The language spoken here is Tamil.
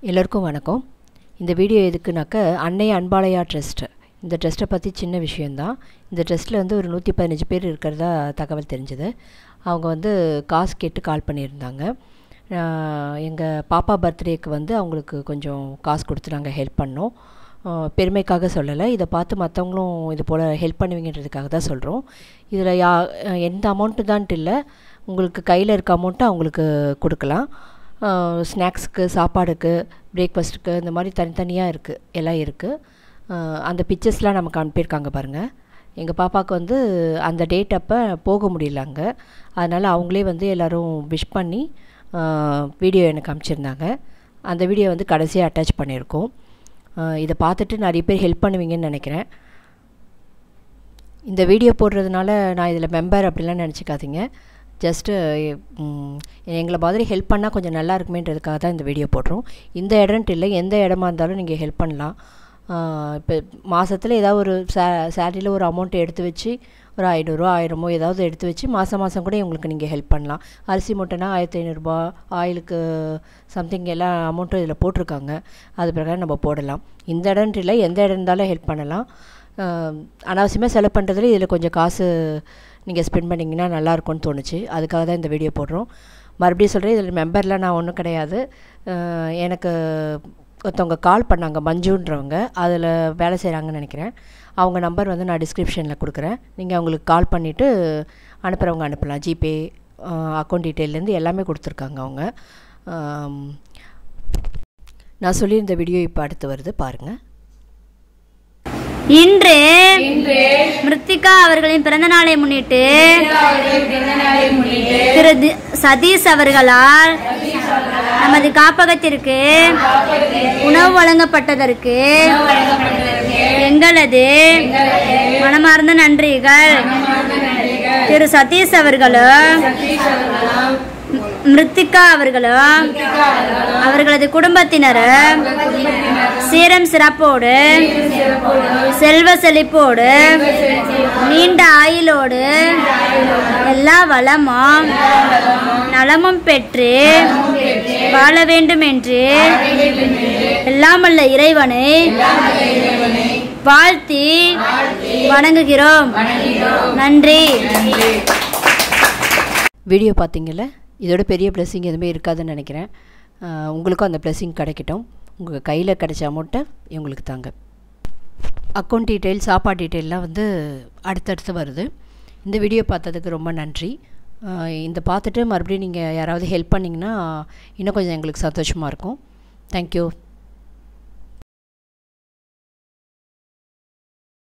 எல்லோருக்கும் வணக்கம் இந்த வீடியோ எதுக்குனாக்க அன்னை அன்பாலயா ட்ரஸ்ட் இந்த ட்ரஸ்ட்டை பற்றி சின்ன விஷயந்தான் இந்த ட்ரஸ்ட்டில் வந்து ஒரு நூற்றி பதினஞ்சு பேர் இருக்கிறதா தகவல் தெரிஞ்சது அவங்க வந்து காசு கேட்டு கால் பண்ணியிருந்தாங்க எங்கள் பாப்பா பர்த்டேக்கு வந்து அவங்களுக்கு கொஞ்சம் காசு கொடுத்து நாங்கள் ஹெல்ப் பண்ணோம் ஆஹ் பெருமைக்காக சொல்லலை இதை பார்த்து மற்றவங்களும் இது போல் ஹெல்ப் பண்ணுவீங்கன்றதுக்காக தான் சொல்கிறோம் இதில் யா எந்த அமௌண்ட்டு தான்ட்டு இல்லை உங்களுக்கு கையில் இருக்க அமௌண்ட்டை அவங்களுக்கு கொடுக்கலாம் ஸ்நாக்ஸுக்கு சாப்பாடுக்கு பிரேக்ஃபாஸ்ட்டுக்கு இந்த மாதிரி தனித்தனியாக இருக்குது எல்லாம் இருக்குது அந்த பிக்சர்ஸ்லாம் நமக்கு அனுப்பியிருக்காங்க பாருங்கள் எங்கள் பாப்பாவுக்கு வந்து அந்த டேட் அப்போ போக முடியல அங்கே அதனால் அவங்களே வந்து எல்லோரும் விஷ் பண்ணி வீடியோ எனக்கு அனுப்பிச்சிருந்தாங்க அந்த வீடியோ வந்து கடைசியாக அட்டாச் பண்ணியிருக்கோம் ஆஹ் இதை பார்த்துட்டு நிறைய பேர் ஹெல்ப் பண்ணுவீங்கன்னு நினைக்கிறேன் இந்த வீடியோ போடுறதுனால நான் இதில் மெம்பர் அப்படிலாம் நினச்சிக்காதீங்க ஜஸ்ட்டு எங்களை மாதிரி ஹெல்ப் பண்ணால் கொஞ்சம் நல்லா இருக்குமேன்றதுக்காக தான் இந்த வீடியோ போடுறோம் இந்த இடம்ட்டு இல்லை எந்த இடமா இருந்தாலும் நீங்கள் ஹெல்ப் பண்ணலாம் இப்போ மாதத்தில் ஏதாவது ஒரு சே சேலரியில் ஒரு அமௌண்ட் எடுத்து வச்சு ஒரு ஐநூறுரூவா ஆயிரமோ ஏதாவது எடுத்து வச்சு மாதம் மாதம் கூட உங்களுக்கு நீங்கள் ஹெல்ப் பண்ணலாம் அரிசி மூட்டைனா ஆயிரத்தி ஐநூறுரூபா ஆயிலுக்கு சம்திங் எல்லா அமௌண்ட்டும் இதில் போட்டிருக்காங்க அது பிரகாரம் நம்ம போடலாம் இந்த இடம்ட்டு இல்லை எந்த இடம் இருந்தாலும் ஹெல்ப் பண்ணலாம் அனாவசியமாக செலவு பண்ணுறதுல இதில் கொஞ்சம் காசு நீங்கள் ஸ்பெண்ட் பண்ணிங்கன்னா நல்லாயிருக்கும்னு தோணுச்சு அதுக்காக தான் இந்த வீடியோ போடுறோம் மறுபடியும் சொல்கிறேன் இதில் மெம்பர்லாம் நான் ஒன்றும் கிடையாது எனக்கு ஒருத்தவங்க கால் பண்ணாங்க மஞ்சுன்றவங்க அதில் வேலை செய்கிறாங்கன்னு நினைக்கிறேன் அவங்க நம்பர் வந்து நான் டிஸ்கிரிப்ஷனில் கொடுக்குறேன் நீங்கள் அவங்களுக்கு கால் பண்ணிவிட்டு அனுப்புகிறவங்க அனுப்பலாம் ஜிபே அக்கௌண்ட் டீட்டெயிலேருந்து எல்லாமே கொடுத்துருக்காங்க அவங்க நான் சொல்லியிருந்த வீடியோ இப்போ அடுத்து வருது பாருங்கள் இன்று மிருத்திகா அவர்களின் பிறந்த நாளை முன்னிட்டு திரு தி- சதீஷ் அவர்களால் நமது காப்பகத்திற்கு உணவு வழங்கப்பட்டதற்கு எங்களது மனமார்ந்த நன்றிகள் திரு சதீஷ் அவர்களும் மிருத்திகா அவர்களும் அவர்களது குடும்பத்தினரும் சீரம் சிறப்போடு செல்வ செழிப்போடு நீண்ட ஆயுளோடு எல்லா வளமும் நலமும் பெற்று வாழ வேண்டும் என்று எல்லாம் வல்ல இறைவனை வாழ்த்தி வணங்குகிறோம் நன்றி வீடியோ பார்த்தீங்கல்ல இதோட பெரிய blessing எதுவுமே இருக்காதுன்னு நினைக்கிறேன் ஆஹ் உங்களுக்கும் அந்த blessing கிடைக்கட்டும் உங்கள் கையில் கிடைச்ச அமௌண்ட்டை இவங்களுக்கு தாங்க அக்கௌண்ட் டீட்டெயில் சாப்பாடு டீட்டெயிலாம் வந்து அடுத்தடுத்து வருது இந்த வீடியோ பார்த்ததுக்கு ரொம்ப நன்றி ஆஹ் இந்த பார்த்துட்டு மறுபடியும் நீங்கள் யாராவது ஹெல்ப் பண்ணிங்கன்னா இன்னும் கொஞ்சம் எங்களுக்கு சந்தோஷமாக இருக்கும் தேங்க்யூ